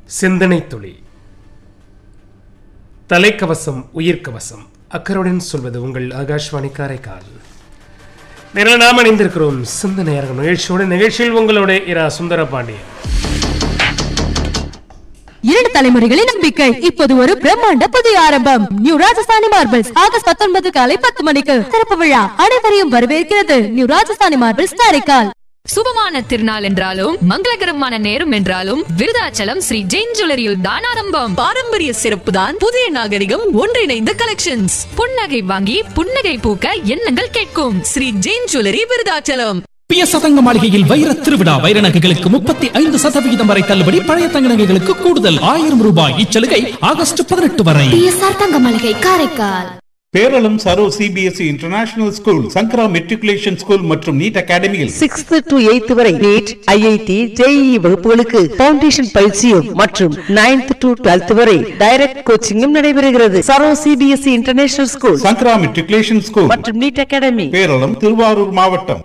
சிந்தனை துளி தலைக்கவசம் உயிர்க்கவசம் அக்கறையுடன் சொல்வது உங்கள் ஆகாஷ்வாணி காரைக்கால் நேரில் நாம் இணைந்திருக்கிறோம் சிந்தனை அரங்கம் நிகழ்ச்சியோட நிகழ்ச்சியில் உங்களோட இரா சுந்தர பாண்டியன் இரண்டு தலைமுறைகளின் நம்பிக்கை இப்போது ஒரு பிரம்மாண்ட புதிய ஆரம்பம் நியூ ராஜஸ்தானி மார்பிள்ஸ் ஆகஸ்ட் பத்தொன்பது காலை பத்து மணிக்கு திறப்பு விழா அனைவரையும் வரவேற்கிறது நியூ ராஜஸ்தானி மார்பிள்ஸ் காரைக்கால் சுபமான திருநாள் என்றாலும் மங்களகரமான நேரம் என்றாலும் விருதாச்சலம் ஸ்ரீ ஜெயின் ஜுவல்லரியில் தான் ஆரம்பம் பாரம்பரிய சிறப்பு தான் புதிய நாகரிகம் ஒன்றிணைந்த கலெக்ஷன்ஸ் புன்னகை வாங்கி புன்னகை பூக்க எண்ணங்கள் கேட்கும் ஸ்ரீ ஜெயின் ஜுவல்லரி விருதாச்சலம் பிய சதங்க மாளிகையில் வைர திருவிழா வைர நகைகளுக்கு முப்பத்தி ஐந்து சதவிகிதம் வரை தள்ளுபடி பழைய தங்க நகைகளுக்கு கூடுதல் ஆயிரம் ரூபாய் இச்சலுகை ஆகஸ்ட் பதினெட்டு வரை பிஎஸ்ஆர் தங்க மளிகை Karaikal Peralam Saro CBSE international school Sankara matriculation school மற்றும் நீட் அகாடமியில் சிக்ஸ்த் டு எய்த் வரை நீட் ஐஐடி ஜேஇஇ வகுப்புகளுக்கு பவுண்டேஷன் பயிற்சியும் மற்றும் நைன்த் டு டுவெல்த் வரை டைரக்ட் கோச்சிங்கும் நடைபெறுகிறது Saro CBSE international school Sankara matriculation school மற்றும் நீட் அகாடமி பேரளம் திருவாரூர் மாவட்டம்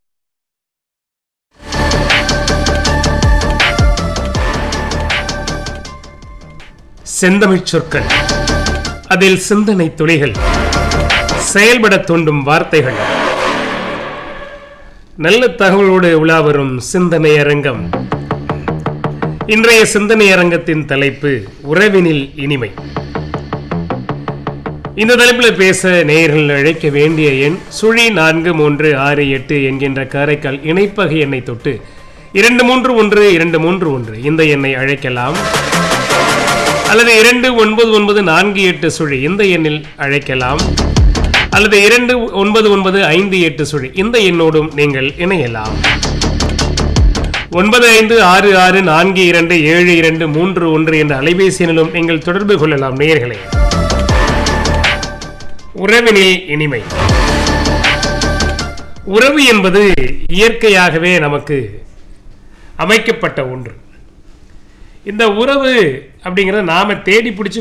செந்தமிழ் சொற்கள் அதில் சிந்தனை துளிகள் செயல்பட தூண்டும் வார்த்தைகள் நல்ல தகவலோடு உலா வரும் சிந்தனை அரங்கம் இன்றைய சிந்தனை அரங்கத்தின் தலைப்பு உறவினில் இனிமை இந்த தலைப்பில் பேச நேயர்கள் அழைக்க வேண்டிய எண் சுழி நான்கு மூன்று ஆறு எட்டு என்கின்ற காரைக்கால் இணைப்பகை எண்ணை தொட்டு இரண்டு மூன்று ஒன்று இரண்டு மூன்று ஒன்று இந்த எண்ணை அழைக்கலாம் அல்லது இரண்டு ஒன்பது ஒன்பது நான்கு எட்டு சுழி இந்த எண்ணில் அழைக்கலாம் அல்லது இரண்டு ஒன்பது ஒன்பது ஐந்து எட்டு சுழி இந்த எண்ணோடும் நீங்கள் இணையலாம் ஒன்பது ஐந்து ஆறு ஆறு நான்கு இரண்டு ஏழு இரண்டு மூன்று ஒன்று என்ற அலைபேசி எண்ணிலும் நீங்கள் தொடர்பு கொள்ளலாம் நேயர்களே உறவினில் இனிமை உறவு என்பது இயற்கையாகவே நமக்கு அமைக்கப்பட்ட ஒன்று இந்த உறவு அப்படிங்கிறத நாம தேடி பிடிச்சி